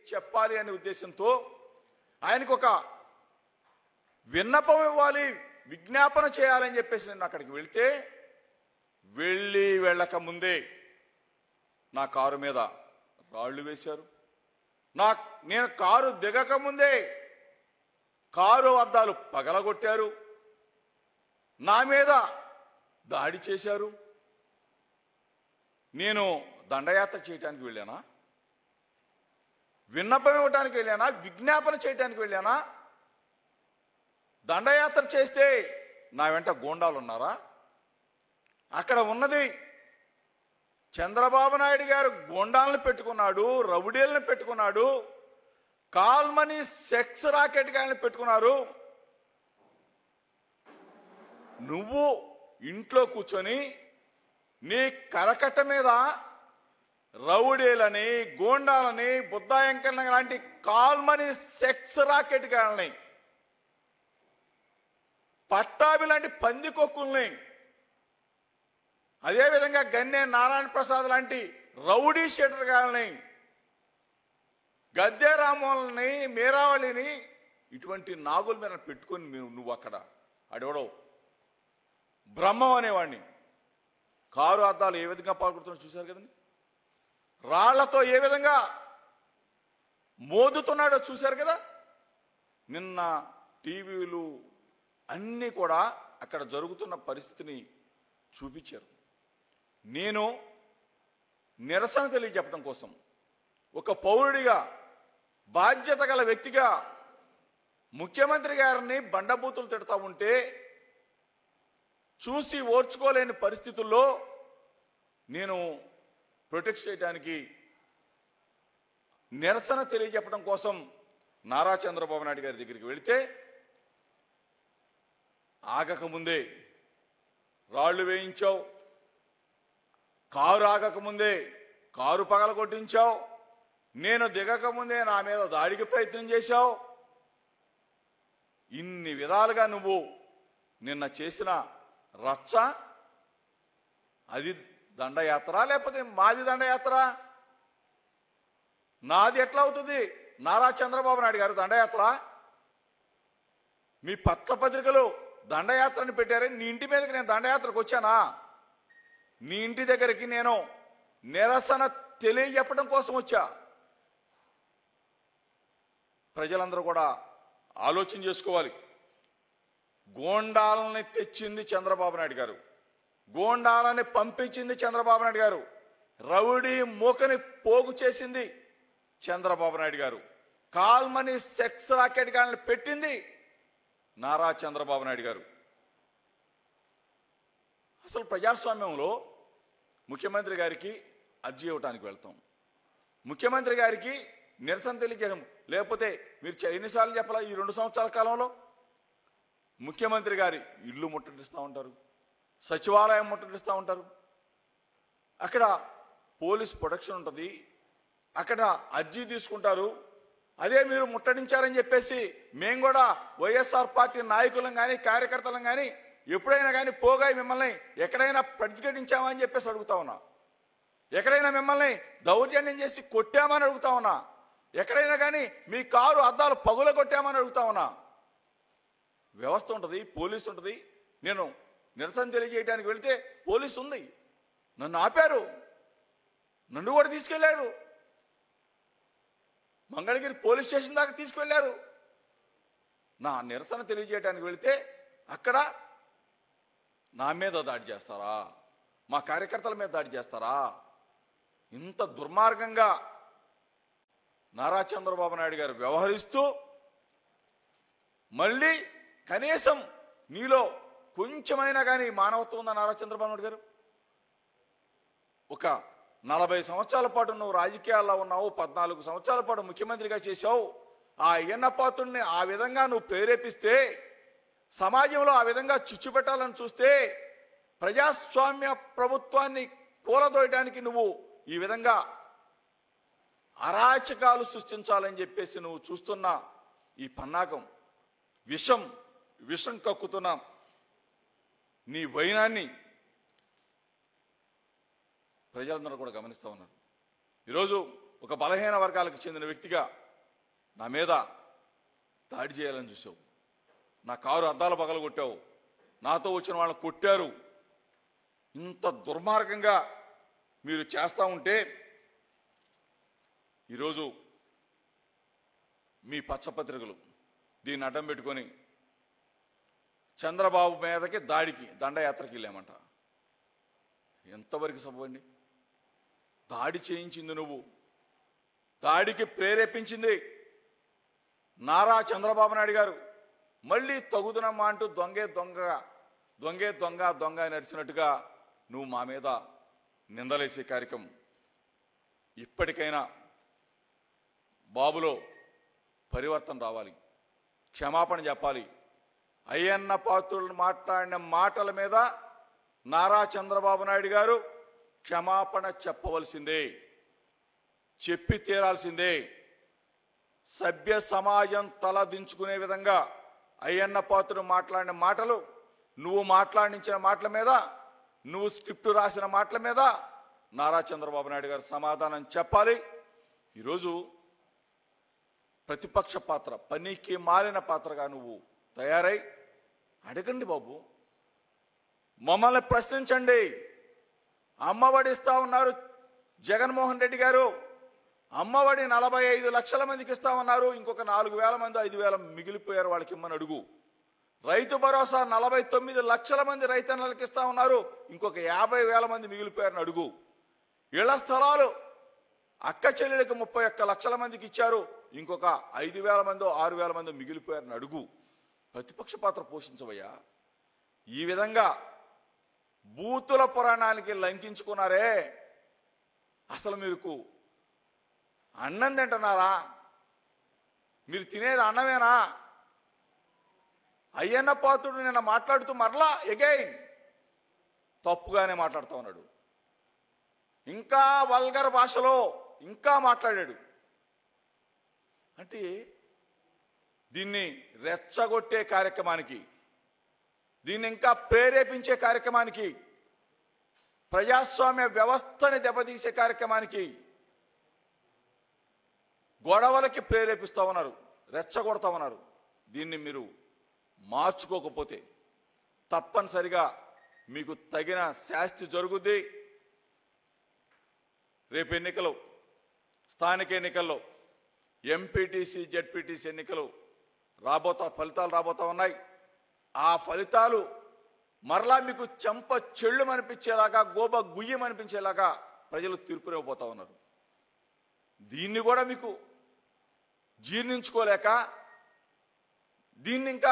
చెప్పాలి అనే ఉద్దేశంతో ఆయనకు ఒక విన్నపం ఇవ్వాలి విజ్ఞాపన చేయాలని చెప్పేసి నేను అక్కడికి వెళ్తే వెళ్ళి వెళ్ళక ముందే నా కారు మీద రాళ్ళు వేశారు నా నేను కారు దిగక ముందే కారు అద్దాలు పగలగొట్టారు నా మీద దాడి చేశారు నేను దండయాత్ర చేయడానికి వెళ్ళానా విన్నపం ఇవ్వడానికి వెళ్ళానా విజ్ఞాపన చేయడానికి వెళ్ళానా దండయాత్ర చేస్తే నా వెంట గోండాలు ఉన్నారా అక్కడ ఉన్నది చంద్రబాబు నాయుడు గారు గోండాలను పెట్టుకున్నాడు రౌడీలను పెట్టుకున్నాడు కాల్మని సెక్స్ రాకెట్ గాయలను పెట్టుకున్నారు నువ్వు ఇంట్లో కూర్చొని నీ కరకట్ట మీద రౌడీలని గోండాలని బుద్ధాయంకరణ లాంటి కాల్మని సెక్స్ రాకెట్ గాయలని పట్టాభి లాంటి పందికొక్కుల్ని అదేవిధంగా గన్నె నారాయణ ప్రసాద్ లాంటి రౌడీ షెటర్ గారిని గద్దె రామోలని మీరావళిని ఇటువంటి నాగుల మీద పెట్టుకొని మీరు నువ్వు అక్కడ అడవడో బ్రహ్మం అనేవాడిని కారు అద్దాలు ఏ విధంగా పాల్గొడుతున్నా చూశారు కదండి రాళ్లతో ఏ విధంగా మోదుతున్నాడో చూశారు కదా నిన్న టీవీలు అన్నీ కూడా అక్కడ జరుగుతున్న పరిస్థితిని చూపించారు నేను నిరసన తెలియజెప్పడం కోసం ఒక పౌరుడిగా బాధ్యత గల వ్యక్తిగా ముఖ్యమంత్రి గారిని బండబూతులు తిడతా ఉంటే చూసి ఓర్చుకోలేని పరిస్థితుల్లో నేను ప్రొటెక్ట్ చేయడానికి నిరసన తెలియజెప్పడం కోసం నారా చంద్రబాబు నాయుడు గారి దగ్గరికి వెళితే ఆగకముందే రాళ్ళు వేయించావు కారు ఆగకముందే కారు పగల కొట్టించావు నేను దిగకముందే నా మీద దాడికి ప్రయత్నం చేశావు ఇన్ని విధాలుగా నువ్వు నిన్న చేసిన రచ్చ అది దండయాత్ర లేకపోతే మాది దండయాత్ర నాది ఎట్లా అవుతుంది నారా చంద్రబాబు నాయుడు గారు దండయాత్ర మీ పత్ర పత్రికలు దండయాత్రని పెట్టారని నీ ఇంటి మీదకి నేను దండయాత్రకు వచ్చానా నీ ఇంటి దగ్గరికి నేను నిరసన తెలియజెప్పడం కోసం వచ్చా ప్రజలందరూ కూడా ఆలోచన చేసుకోవాలి గోండాలని తెచ్చింది చంద్రబాబు నాయుడు గారు గోండాలని పంపించింది చంద్రబాబు నాయుడు గారు రౌడీ మూకని పోగు చేసింది చంద్రబాబు నాయుడు గారు కాల్మని సెక్స్ రాకెట్ గాని పెట్టింది నారా చంద్రబాబు నాయుడు గారు అసలు ప్రజాస్వామ్యంలో ముఖ్యమంత్రి గారికి అర్జీ ఇవ్వడానికి వెళ్తాం ముఖ్యమంత్రి గారికి నిరసన తెలియజేయడం లేకపోతే మీరు చ- ఎన్నిసార్లు చెప్పాలా ఈ రెండు సంవత్సరాల కాలంలో ముఖ్యమంత్రి గారి ఇల్లు ముట్టడిస్తూ ఉంటారు సచివాలయం ముట్టడిస్తూ ఉంటారు అక్కడ పోలీస్ ప్రొటెక్షన్ ఉంటుంది అక్కడ అర్జీ తీసుకుంటారు అదే మీరు ముట్టడించారని చెప్పేసి మేము కూడా వైఎస్ఆర్ పార్టీ నాయకులం కానీ కార్యకర్తలం కానీ ఎప్పుడైనా కానీ పోగా మిమ్మల్ని ఎక్కడైనా ప్రతిఘటించామా అని చెప్పేసి అడుగుతా ఉన్నా ఎక్కడైనా మిమ్మల్ని దౌర్జన్యం చేసి కొట్టామని అడుగుతా ఉన్నా ఎక్కడైనా కానీ మీ కారు అద్దాలు పగుల కొట్టామని అడుగుతా ఉన్నా వ్యవస్థ ఉంటుంది పోలీసు ఉంటుంది నేను నిరసన తెలియజేయడానికి వెళితే పోలీసు ఉంది నన్ను ఆపారు నన్ను కూడా తీసుకెళ్లారు మంగళగిరి పోలీస్ స్టేషన్ దాకా తీసుకెళ్లారు నా నిరసన తెలియజేయడానికి వెళితే అక్కడ నా మీద దాడి చేస్తారా మా కార్యకర్తల మీద దాడి చేస్తారా ఇంత దుర్మార్గంగా నారా చంద్రబాబు నాయుడు గారు వ్యవహరిస్తూ మళ్ళీ కనీసం నీలో కొంచెమైనా కానీ మానవత్వం ఉందా నారా చంద్రబాబు నాయుడు గారు ఒక నలభై సంవత్సరాల పాటు నువ్వు రాజకీయాల్లో ఉన్నావు పద్నాలుగు సంవత్సరాల పాటు ముఖ్యమంత్రిగా చేశావు ఆ అయ్యన్న పాత్రుడిని ఆ విధంగా నువ్వు ప్రేరేపిస్తే సమాజంలో ఆ విధంగా చిచ్చు పెట్టాలని చూస్తే ప్రజాస్వామ్య ప్రభుత్వాన్ని కూలదోయడానికి నువ్వు ఈ విధంగా అరాచకాలు సృష్టించాలని చెప్పేసి నువ్వు చూస్తున్న ఈ పన్నాగం విషం విషం కక్కుతున్న నీ వైనాన్ని ప్రజలందరూ కూడా గమనిస్తూ ఉన్నారు ఈరోజు ఒక బలహీన వర్గాలకు చెందిన వ్యక్తిగా నా మీద దాడి చేయాలని చూసావు నా కారు అద్దాలు పగలు కొట్టావు నాతో వచ్చిన వాళ్ళని కొట్టారు ఇంత దుర్మార్గంగా మీరు చేస్తూ ఉంటే ఈరోజు మీ పచ్చపత్రికలు దీన్ని అడ్డం పెట్టుకొని చంద్రబాబు మీదకి దాడికి దండయాత్రకి వెళ్ళామంట ఎంతవరకు సభండి దాడి చేయించింది నువ్వు దాడికి ప్రేరేపించింది నారా చంద్రబాబు నాయుడు గారు మళ్ళీ తగుదనమ్మా అంటూ దొంగే దొంగ దొంగే దొంగ దొంగ అని నడిచినట్టుగా నువ్వు మా మీద నిందలేసే కార్యక్రమం ఇప్పటికైనా బాబులో పరివర్తన రావాలి క్షమాపణ చెప్పాలి అయ్యన్న పాత్రులను మాట్లాడిన మాటల మీద నారా చంద్రబాబు నాయుడు గారు క్షమాపణ చెప్పవలసిందే చెప్పి తీరాల్సిందే సభ్య సమాజం తల దించుకునే విధంగా అయ్యన్న పాత్రుడు మాట్లాడిన మాటలు నువ్వు మాట్లాడించిన మాటల మీద నువ్వు స్క్రిప్ట్ రాసిన మాటల మీద నారా చంద్రబాబు నాయుడు గారు సమాధానం చెప్పాలి ఈరోజు ప్రతిపక్ష పాత్ర పనికి మారిన పాత్రగా నువ్వు తయారై అడగండి బాబు మమ్మల్ని ప్రశ్నించండి అమ్మఒడి ఇస్తా ఉన్నారు జగన్మోహన్ రెడ్డి గారు అమ్మఒడి నలభై ఐదు లక్షల మందికి ఇస్తా ఉన్నారు ఇంకొక నాలుగు వేల మంది ఐదు వేల మిగిలిపోయారు వాళ్ళకి ఇమ్మని అడుగు రైతు భరోసా నలభై తొమ్మిది లక్షల మంది రైతన్నలకి ఇస్తా ఉన్నారు ఇంకొక యాభై వేల మంది మిగిలిపోయారని అడుగు ఇళ్ల స్థలాలు అక్క చెల్లెలకు ముప్పై ఒక్క లక్షల మందికి ఇచ్చారు ఇంకొక ఐదు వేల మందో ఆరు వేల మందో మిగిలిపోయారని అడుగు ప్రతిపక్ష పాత్ర పోషించవయ్యా ఈ విధంగా బూతుల పురాణానికి లంకించుకున్నారే అసలు మీకు అన్నం తింటున్నారా మీరు తినేది అన్నమేనా అయ్యన్న పాత్రుడు నిన్న మాట్లాడుతూ మరలా ఎగైన్ తప్పుగానే మాట్లాడుతూ ఉన్నాడు ఇంకా వల్గర్ భాషలో ఇంకా మాట్లాడాడు అంటే దీన్ని రెచ్చగొట్టే కార్యక్రమానికి దీన్ని ఇంకా ప్రేరేపించే కార్యక్రమానికి ప్రజాస్వామ్య వ్యవస్థని దెబ్బతీసే కార్యక్రమానికి గొడవలకి ప్రేరేపిస్తూ ఉన్నారు రెచ్చగొడతా ఉన్నారు దీన్ని మీరు మార్చుకోకపోతే తప్పనిసరిగా మీకు తగిన శాస్తి జరుగుద్ది రేపు ఎన్నికలు స్థానిక ఎన్నికల్లో ఎంపీటీసీ జెడ్పీటీసీ ఎన్నికలు రాబోతా ఫలితాలు రాబోతా ఉన్నాయి ఆ ఫలితాలు మరలా మీకు చెంప చెళ్ళు అనిపించేలాగా గోబ గుయ్యం అనిపించేలాగా ప్రజలు తీర్పునివ్వబోతా ఉన్నారు దీన్ని కూడా మీకు జీర్ణించుకోలేక దీన్ని ఇంకా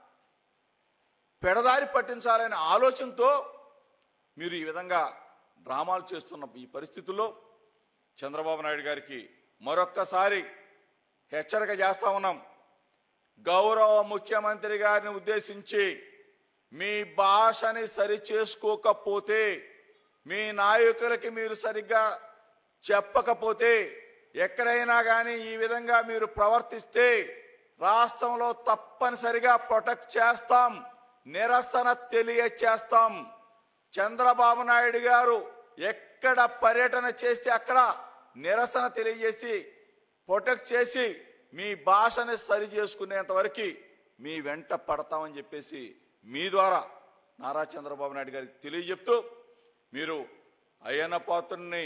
పెడదారి పట్టించాలనే ఆలోచనతో మీరు ఈ విధంగా డ్రామాలు చేస్తున్న ఈ పరిస్థితుల్లో చంద్రబాబు నాయుడు గారికి మరొక్కసారి హెచ్చరిక చేస్తా ఉన్నాం గౌరవ ముఖ్యమంత్రి గారిని ఉద్దేశించి మీ భాషని సరి చేసుకోకపోతే మీ నాయకులకి మీరు సరిగ్గా చెప్పకపోతే ఎక్కడైనా కానీ ఈ విధంగా మీరు ప్రవర్తిస్తే రాష్ట్రంలో తప్పనిసరిగా ప్రొటెక్ట్ చేస్తాం నిరసన తెలియచేస్తాం చంద్రబాబు నాయుడు గారు ఎక్కడ పర్యటన చేస్తే అక్కడ నిరసన తెలియజేసి ప్రొటెక్ట్ చేసి మీ భాషని సరి చేసుకునేంత వరకు మీ వెంట పడతామని చెప్పేసి మీ ద్వారా నారా చంద్రబాబు నాయుడు గారికి తెలియజెప్తూ మీరు అయ్యన్న పాత్రుని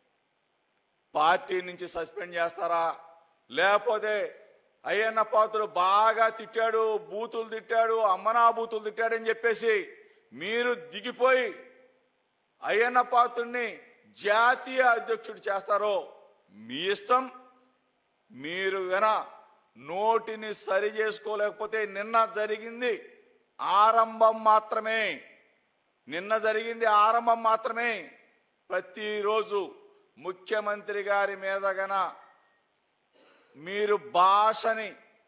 పార్టీ నుంచి సస్పెండ్ చేస్తారా లేకపోతే అయ్యన్న పాత్రుడు బాగా తిట్టాడు బూతులు తిట్టాడు అమ్మనా బూతులు తిట్టాడని చెప్పేసి మీరు దిగిపోయి అయ్యన్న పాత్రుడిని జాతీయ అధ్యక్షుడు చేస్తారో మీ ఇష్టం మీరు గన నోటిని సరి చేసుకోలేకపోతే నిన్న జరిగింది ఆరంభం మాత్రమే నిన్న జరిగింది ఆరంభం మాత్రమే ప్రతిరోజు ముఖ్యమంత్రి గారి మీద గన మీరు భాషని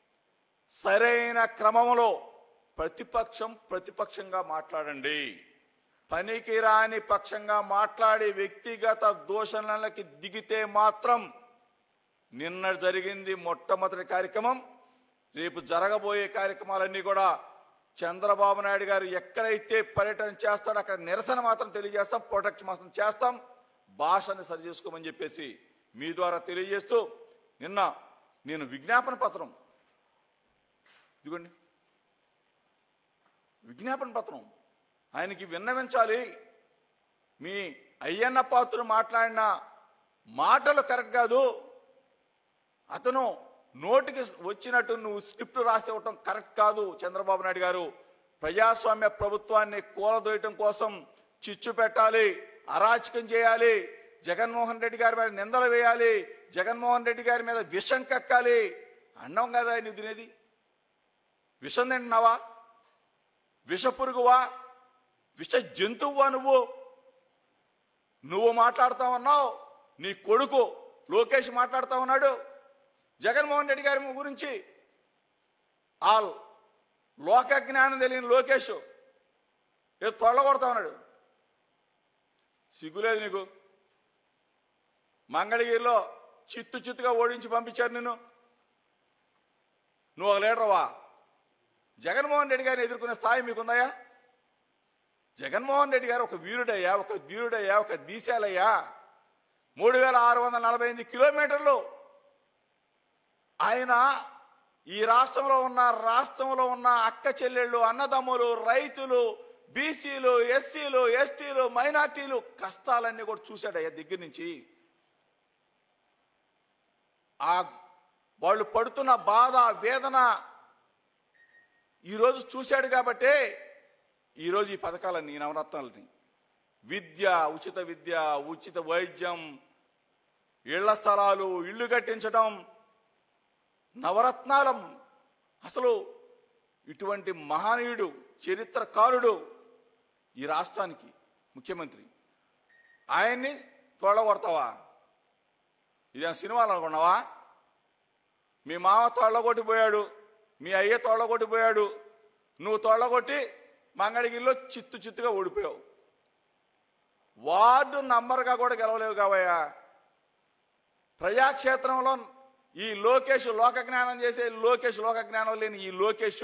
సరైన క్రమంలో ప్రతిపక్షం ప్రతిపక్షంగా మాట్లాడండి పనికి రాని పక్షంగా మాట్లాడి వ్యక్తిగత దూషణలకి దిగితే మాత్రం నిన్న జరిగింది మొట్టమొదటి కార్యక్రమం రేపు జరగబోయే కార్యక్రమాలన్నీ కూడా చంద్రబాబు నాయుడు గారు ఎక్కడైతే పర్యటన చేస్తాడో అక్కడ నిరసన మాత్రం తెలియజేస్తాం ప్రొటెక్ట్ మాత్రం చేస్తాం భాషని సరి చేసుకోమని చెప్పేసి మీ ద్వారా తెలియజేస్తూ నిన్న నేను విజ్ఞాపన పత్రం ఇదిగోండి విజ్ఞాపన పత్రం ఆయనకి విన్నవించాలి మీ అయ్యన్న పాత్ర మాట్లాడిన మాటలు కరెక్ట్ కాదు అతను నోటికి వచ్చినట్టు నువ్వు స్క్రిప్ట్ రాసి ఇవ్వటం కరెక్ట్ కాదు చంద్రబాబు నాయుడు గారు ప్రజాస్వామ్య ప్రభుత్వాన్ని కూలదోయటం కోసం చిచ్చు పెట్టాలి అరాచకం చేయాలి జగన్మోహన్ రెడ్డి గారి మీద నిందలు వేయాలి జగన్మోహన్ రెడ్డి గారి మీద విషం కక్కాలి అన్నం కదా నువ్వు తినేది విషం తింటున్నావా విష పురుగువా విష జంతువువా నువ్వు నువ్వు మాట్లాడుతా ఉన్నావు నీ కొడుకు లోకేష్ మాట్లాడుతా ఉన్నాడు జగన్మోహన్ రెడ్డి గారి గురించి ఆ లోక జ్ఞానం తెలియని లోకేష్ ఏదో తొళ్ళగొడతా ఉన్నాడు సిగ్గులేదు నీకు మంగళగిరిలో చిత్తు చిత్తుగా ఓడించి పంపించారు నిన్ను నువ్వు ఒక లీడర్వా జగన్మోహన్ రెడ్డి గారిని ఎదుర్కొనే స్థాయి మీకుందయా జగన్మోహన్ రెడ్డి గారు ఒక వీరుడయ్యా ఒక ధీరుడయ్యా ఒక దీశాలయ్యా మూడు వేల ఆరు వందల నలభై ఎనిమిది కిలోమీటర్లు ఆయన ఈ రాష్ట్రంలో ఉన్న రాష్ట్రంలో ఉన్న అక్క చెల్లెళ్ళు అన్నదమ్ములు రైతులు బీసీలు ఎస్సీలు ఎస్టీలు మైనార్టీలు కష్టాలన్నీ కూడా చూశాడయ్యా దగ్గర నుంచి ఆ వాళ్ళు పడుతున్న బాధ వేదన ఈరోజు చూశాడు కాబట్టే ఈరోజు ఈ పథకాలన్నీ ఈ నవరత్నాలని విద్య ఉచిత విద్య ఉచిత వైద్యం ఇళ్ల స్థలాలు ఇల్లు కట్టించడం నవరత్నాలం అసలు ఇటువంటి మహనీయుడు చరిత్రకారుడు ఈ రాష్ట్రానికి ముఖ్యమంత్రి ఆయన్ని తోడగొడతావా ఇదేం సినిమాలు అనుకున్నావా మీ మామ తోళ్ళగొట్టిపోయాడు మీ అయ్య తోళ్ళగొట్టిపోయాడు నువ్వు తోళ్ళగొట్టి మంగళగిరిలో చిత్తు చిత్తుగా ఓడిపోయావు వార్డు నంబర్గా కూడా గెలవలేవు కావయ్యా ప్రజాక్షేత్రంలో ఈ లోకేష్ లోక జ్ఞానం చేసే లోకేష్ లోక జ్ఞానం లేని ఈ లోకేష్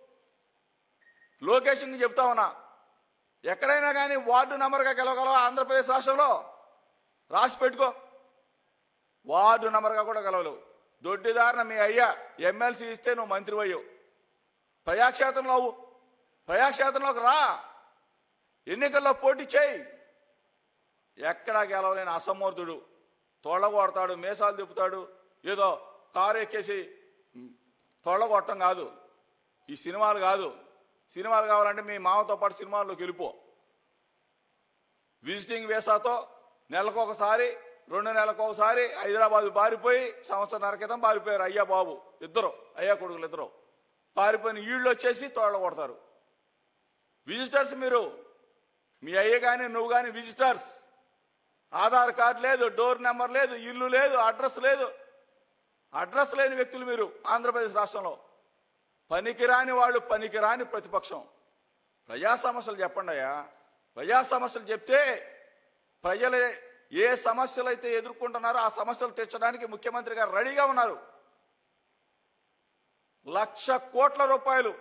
లోకేష్ ని చెప్తా ఉన్నా ఎక్కడైనా కానీ వార్డు నంబర్గా గెలవగలవా ఆంధ్రప్రదేశ్ రాష్ట్రంలో రాసి పెట్టుకో వార్డు నంబర్గా కూడా గెలవలేవు దొడ్డిదారిన మీ అయ్యా ఎమ్మెల్సీ ఇస్తే నువ్వు మంత్రి అయ్యావు ప్రజాక్షేత్రంలో అవ్వు ప్రజాక్షేత్రంలోకి రా ఎన్నికల్లో పోటీ చేయి ఎక్కడా గెలవలేని అసమర్థుడు తొళ్ళగొడతాడు మీసాలు తిప్పుతాడు ఏదో కారు ఎక్కేసి తొళ్ళగొట్టడం కాదు ఈ సినిమాలు కాదు సినిమాలు కావాలంటే మీ మామతో పాటు సినిమాల్లోకి వెళ్ళిపో విజిటింగ్ వీసాతో నెలకొకసారి రెండు నెలలకు ఒకసారి హైదరాబాద్ పారిపోయి సంవత్సరాల క్రితం పారిపోయారు అయ్యా బాబు ఇద్దరు అయ్యా కొడుకులు ఇద్దరు పారిపోయిన ఈళ్ళు వచ్చేసి తోళ్ళ కొడతారు విజిటర్స్ మీరు మీ అయ్య కానీ నువ్వు కానీ విజిటర్స్ ఆధార్ కార్డు లేదు డోర్ నెంబర్ లేదు ఇల్లు లేదు అడ్రస్ లేదు అడ్రస్ లేని వ్యక్తులు మీరు ఆంధ్రప్రదేశ్ రాష్ట్రంలో పనికిరాని వాళ్ళు పనికిరాని ప్రతిపక్షం ప్రజా సమస్యలు చెప్పండి అయ్యా ప్రజా సమస్యలు చెప్తే ప్రజలు ఏ సమస్యలు అయితే ఎదుర్కొంటున్నారో ఆ సమస్యలు తీర్చడానికి ముఖ్యమంత్రి గారు రెడీగా ఉన్నారు లక్ష కోట్ల రూపాయలు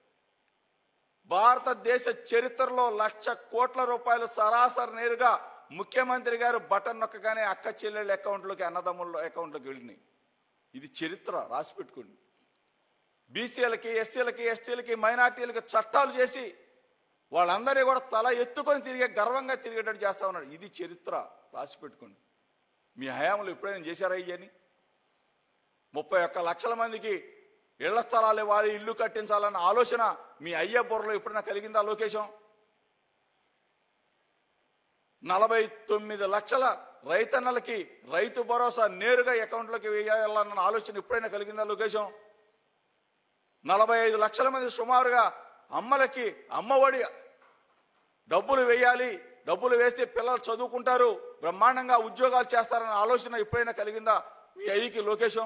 భారతదేశ చరిత్రలో లక్ష కోట్ల రూపాయలు సరాసరి నేరుగా ముఖ్యమంత్రి గారు బటన్ నొక్కగానే అక్క చెల్లెళ్ళ అకౌంట్లోకి అన్నదమ్ముల అకౌంట్లోకి వెళ్ళినాయి ఇది చరిత్ర రాసి పెట్టుకోండి బీసీలకి ఎస్సీలకి ఎస్టీలకి మైనార్టీలకి చట్టాలు చేసి వాళ్ళందరినీ కూడా తల ఎత్తుకొని తిరిగే గర్వంగా తిరిగేటట్టు చేస్తా ఉన్నాడు ఇది చరిత్ర రాసి పెట్టుకోండి మీ హయాంలో ఎప్పుడైనా చేశారా ఇవని ముప్పై ఒక్క లక్షల మందికి ఇళ్ల స్థలాలు ఇవ్వాలి ఇల్లు కట్టించాలన్న ఆలోచన మీ అయ్య బుర్రలో ఎప్పుడైనా కలిగిందా లోకేశం నలభై తొమ్మిది లక్షల రైతన్నలకి రైతు భరోసా నేరుగా అకౌంట్లోకి వేయాలన్న ఆలోచన ఎప్పుడైనా కలిగిందా లోకేశం నలభై ఐదు లక్షల మంది సుమారుగా అమ్మలకి అమ్మఒడి డబ్బులు వేయాలి డబ్బులు వేస్తే పిల్లలు చదువుకుంటారు బ్రహ్మాండంగా ఉద్యోగాలు చేస్తారన్న ఆలోచన ఎప్పుడైనా కలిగిందా మీ అయ్యకి లోకేశం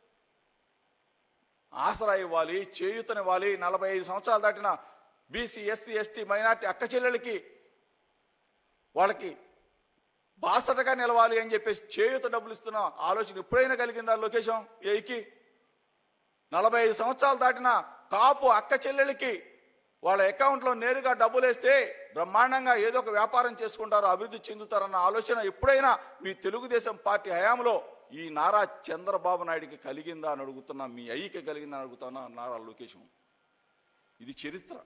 ఆసరా ఇవ్వాలి చేయూతనివ్వాలి నలభై ఐదు సంవత్సరాలు దాటిన బీసీ ఎస్సీ ఎస్టీ మైనార్టీ అక్క చెల్లెలకి వాళ్ళకి బాసటగా నిలవాలి అని చెప్పేసి చేయూత డబ్బులు ఇస్తున్న ఆలోచన ఎప్పుడైనా కలిగిందా లోకేశం ఏకి నలభై ఐదు సంవత్సరాలు దాటిన కాపు అక్క చెల్లెలకి వాళ్ళ అకౌంట్లో నేరుగా డబ్బులు వేస్తే బ్రహ్మాండంగా ఏదో ఒక వ్యాపారం చేసుకుంటారు అభివృద్ధి చెందుతారన్న ఆలోచన ఎప్పుడైనా మీ తెలుగుదేశం పార్టీ హయాంలో ఈ నారా చంద్రబాబు నాయుడికి కలిగిందా అని అడుగుతున్నా మీ అయ్యకి కలిగిందా అని అడుగుతున్నా నారా లోకేశం ఇది చరిత్ర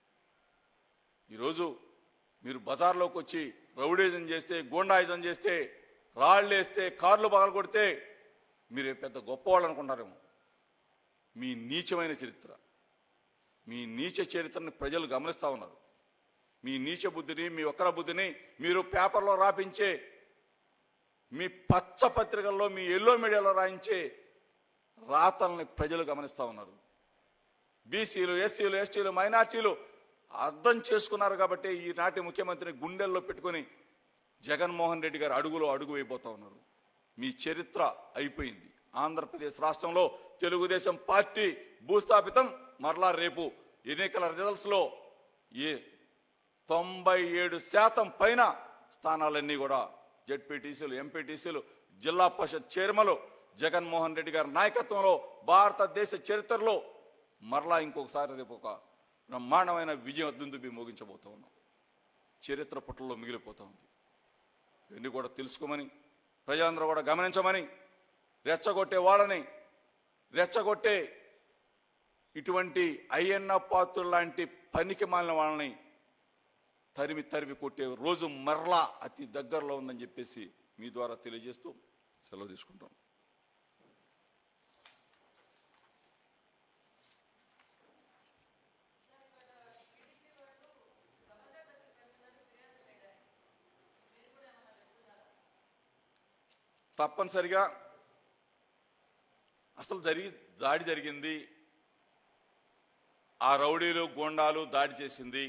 ఈరోజు మీరు బజార్లోకి వచ్చి రౌడీజం చేస్తే గూండాయుధం చేస్తే రాళ్ళు వేస్తే కార్లు పగలు కొడితే మీరు పెద్ద గొప్పవాళ్ళు అనుకుంటారేమో మీ నీచమైన చరిత్ర మీ నీచ చరిత్రని ప్రజలు గమనిస్తూ ఉన్నారు మీ నీచ బుద్ధిని మీ ఒక్కర బుద్ధిని మీరు పేపర్లో రాపించే మీ పచ్చ పత్రికల్లో మీ ఎల్లో మీడియాలో రాయించే రాతల్ని ప్రజలు గమనిస్తూ ఉన్నారు బీసీలు ఎస్సీలు ఎస్టీలు మైనార్టీలు అర్థం చేసుకున్నారు కాబట్టి ఈనాటి ముఖ్యమంత్రిని గుండెల్లో పెట్టుకొని జగన్మోహన్ రెడ్డి గారు అడుగులో అడుగు వేయబోతా ఉన్నారు మీ చరిత్ర అయిపోయింది ఆంధ్రప్రదేశ్ రాష్ట్రంలో తెలుగుదేశం పార్టీ భూస్థాపితం మరలా రేపు ఎన్నికల రిజల్ట్స్లో ఏ తొంభై ఏడు శాతం పైన స్థానాలన్నీ కూడా జెడ్పీటీసీలు ఎంపీటీసీలు జిల్లా పరిషత్ చైర్మన్లు జగన్మోహన్ రెడ్డి గారి నాయకత్వంలో భారతదేశ చరిత్రలో మరలా ఇంకొకసారి రేపు ఒక బ్రహ్మాండమైన విజయం దుందుబి మోగించబోతా ఉన్నాం చరిత్ర పుటల్లో మిగిలిపోతా ఉంది ఇవన్నీ కూడా తెలుసుకోమని ప్రజలందరూ కూడా గమనించమని రెచ్చగొట్టే వాళ్ళని రెచ్చగొట్టే ఇటువంటి అయ్యన్న పాత్రులు లాంటి పనికి మాలిన వాళ్ళని తరిమి తరిమి కొట్టే రోజు మరలా అతి దగ్గరలో ఉందని చెప్పేసి మీ ద్వారా తెలియజేస్తూ సెలవు తీసుకుంటాం తప్పనిసరిగా అసలు జరిగి దాడి జరిగింది ఆ రౌడీలు గోండాలు దాడి చేసింది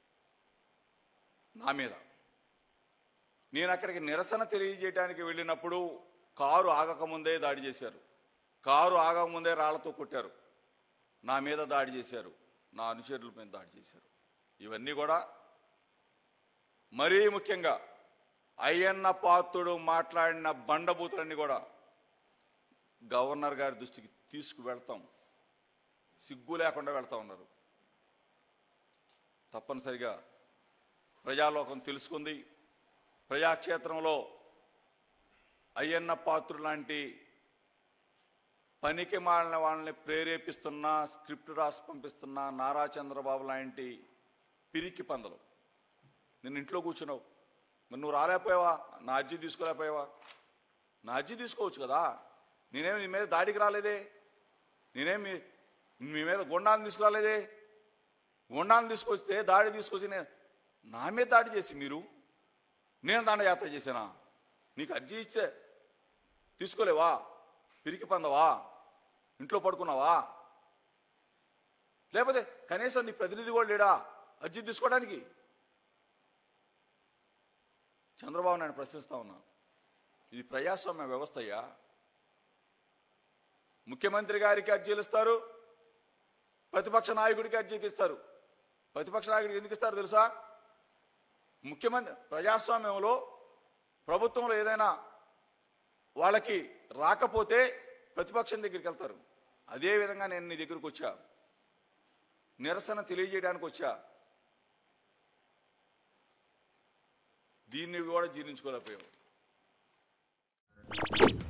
నా మీద నేను అక్కడికి నిరసన తెలియజేయడానికి వెళ్ళినప్పుడు కారు ఆగకముందే దాడి చేశారు కారు ఆగకముందే రాళ్లతో కొట్టారు నా మీద దాడి చేశారు నా అనుచరుల మీద దాడి చేశారు ఇవన్నీ కూడా మరీ ముఖ్యంగా అయ్యన్న పాత్రుడు మాట్లాడిన బండబూతులన్నీ కూడా గవర్నర్ గారి దృష్టికి తీసుకువెళ్తాం సిగ్గు లేకుండా వెళ్తా ఉన్నారు తప్పనిసరిగా ప్రజాలోకం తెలుసుకుంది ప్రజాక్షేత్రంలో అయ్యన్న పాత్ర లాంటి పనికి మాలిన వాళ్ళని ప్రేరేపిస్తున్న స్క్రిప్ట్ రాసి పంపిస్తున్న నారా చంద్రబాబు లాంటి పిరికి పందలు నిన్ను ఇంట్లో కూర్చున్నావు మరి నువ్వు రాలేకపోయావా నా అర్జీ తీసుకోలేకపోయావా నా అర్జీ తీసుకోవచ్చు కదా నేనేమి నీ మీద దాడికి రాలేదే నేనేమి మీ మీద గుండాలను తీసుకురాలేదే గుండాలను తీసుకొస్తే దాడి తీసుకొచ్చి నేను నా మీద దాడి చేసి మీరు నేను దండయాత్ర చేశానా నీకు అర్జీ ఇచ్చే తీసుకోలేవా పిరికి పందవా ఇంట్లో పడుకున్నావా లేకపోతే కనీసం నీ ప్రతినిధి కూడా లేడా అర్జీ తీసుకోవడానికి చంద్రబాబు నాయుడు ప్రశ్నిస్తా ఉన్నా ఇది ప్రజాస్వామ్య వ్యవస్థ అయ్యా ముఖ్యమంత్రి గారికి అర్జీలు ఇస్తారు ప్రతిపక్ష నాయకుడికి అర్జీకి ఇస్తారు ప్రతిపక్ష నాయకుడికి ఎందుకు ఇస్తారు తెలుసా ముఖ్యమంత్రి ప్రజాస్వామ్యంలో ప్రభుత్వంలో ఏదైనా వాళ్ళకి రాకపోతే ప్రతిపక్షం దగ్గరికి వెళ్తారు అదే విధంగా నేను నీ దగ్గరికి వచ్చా నిరసన తెలియజేయడానికి వచ్చా దీన్ని కూడా జీర్ణించుకోలేకపోయావు